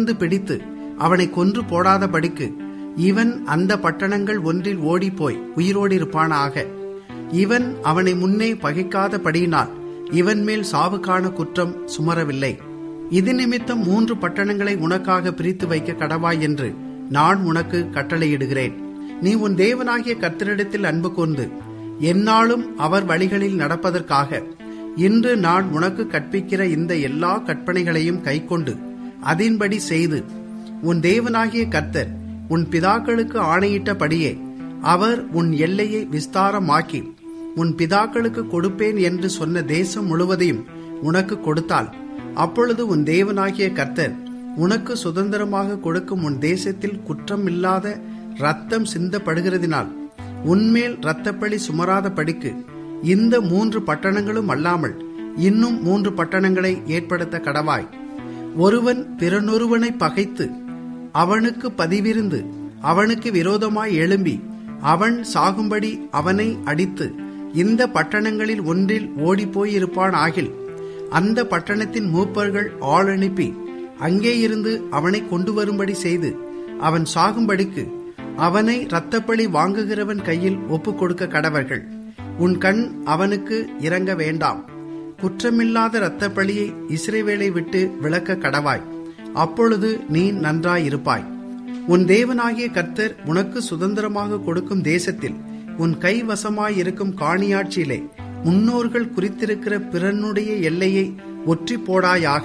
இருந்து பிடித்து அவனை கொன்று போடாதபடிக்கு இவன் அந்த பட்டணங்கள் ஒன்றில் ஓடிப்போய் உயிரோடிருப்பானாக இவன் அவனை முன்னே பகைக்காதபடியினால் இவன் மேல் சாவுக்கான குற்றம் சுமரவில்லை இது நிமித்தம் மூன்று பட்டணங்களை உனக்காக பிரித்து வைக்க கடவாய் என்று நான் உனக்கு கட்டளையிடுகிறேன் நீ உன் தேவனாகிய கர்த்தரிடத்தில் அன்பு கொண்டு எந்நாளும் அவர் வழிகளில் நடப்பதற்காக இன்று நான் உனக்கு கற்பிக்கிற இந்த எல்லா கற்பனைகளையும் கைக்கொண்டு அதின்படி செய்து உன் தேவனாகிய கர்த்தர் உன் பிதாக்களுக்கு ஆணையிட்டபடியே அவர் உன் எல்லையை விஸ்தாரமாக்கி உன் பிதாக்களுக்கு கொடுப்பேன் என்று சொன்ன தேசம் முழுவதையும் உனக்கு கொடுத்தால் அப்பொழுது உன் தேவனாகிய கர்த்தர் உனக்கு சுதந்திரமாக கொடுக்கும் உன் தேசத்தில் குற்றம் இல்லாத ரத்தம் சிந்தப்படுகிறதினால் உன்மேல் இரத்தப்பழி சுமராத படிக்கு இந்த மூன்று பட்டணங்களும் அல்லாமல் இன்னும் மூன்று பட்டணங்களை ஏற்படுத்த கடவாய் ஒருவன் பிறனொருவனை பகைத்து அவனுக்கு பதிவிருந்து அவனுக்கு விரோதமாய் எழும்பி அவன் சாகும்படி அவனை அடித்து இந்த பட்டணங்களில் ஒன்றில் ஓடிப்போயிருப்பான் ஆகில் அந்த பட்டணத்தின் மூப்பர்கள் ஆள் அனுப்பி அங்கே இருந்து அவனை கொண்டு வரும்படி செய்து அவன் சாகும்படிக்கு அவனை இரத்தப்பழி வாங்குகிறவன் கையில் ஒப்புக் கொடுக்க கடவர்கள் உன் கண் அவனுக்கு இறங்க வேண்டாம் குற்றமில்லாத இரத்தப்பழியை இஸ்ரேவேலை விட்டு விளக்க கடவாய் அப்பொழுது நீ நன்றாயிருப்பாய் உன் தேவனாகிய கர்த்தர் உனக்கு சுதந்திரமாக கொடுக்கும் தேசத்தில் உன் கைவசமாயிருக்கும் காணியாட்சியிலே முன்னோர்கள் குறித்திருக்கிற பிறனுடைய எல்லையை ஒற்றி போடாயாக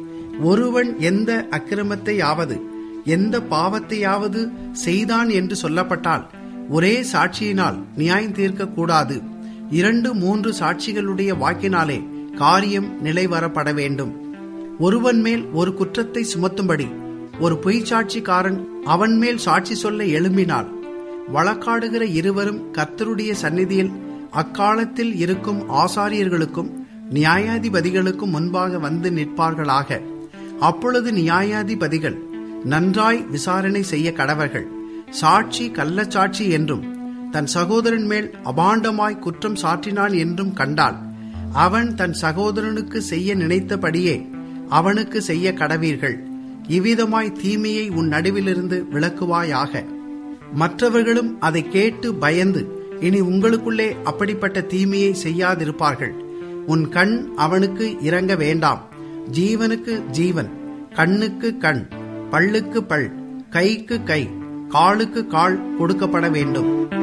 ஒருவன் எந்த அக்கிரமத்தையாவது எந்த பாவத்தையாவது செய்தான் என்று சொல்லப்பட்டால் ஒரே சாட்சியினால் நியாயம் தீர்க்க கூடாது இரண்டு மூன்று சாட்சிகளுடைய வாக்கினாலே காரியம் நிலைவரப்பட வேண்டும் ஒருவன் மேல் ஒரு குற்றத்தை சுமத்தும்படி ஒரு பொய்ச்சாட்சிக்காரன் அவன் மேல் சாட்சி சொல்ல எழும்பினால் வழக்காடுகிற இருவரும் கர்த்தருடைய சந்நிதியில் அக்காலத்தில் இருக்கும் ஆசாரியர்களுக்கும் நியாயாதிபதிகளுக்கும் முன்பாக வந்து நிற்பார்களாக அப்பொழுது நியாயாதிபதிகள் நன்றாய் விசாரணை செய்ய கடவர்கள் சாட்சி கள்ளச்சாட்சி என்றும் தன் சகோதரன் மேல் அபாண்டமாய் குற்றம் சாற்றினான் என்றும் கண்டால் அவன் தன் சகோதரனுக்கு செய்ய நினைத்தபடியே அவனுக்கு செய்ய கடவீர்கள் இவ்விதமாய் தீமையை உன் நடுவிலிருந்து விளக்குவாயாக மற்றவர்களும் அதை கேட்டு பயந்து இனி உங்களுக்குள்ளே அப்படிப்பட்ட தீமையை செய்யாதிருப்பார்கள் உன் கண் அவனுக்கு இறங்க வேண்டாம் ஜீவனுக்கு ஜீவன் கண்ணுக்கு கண் பல்லுக்கு பல் கைக்கு கை காலுக்கு கால் கொடுக்கப்பட வேண்டும்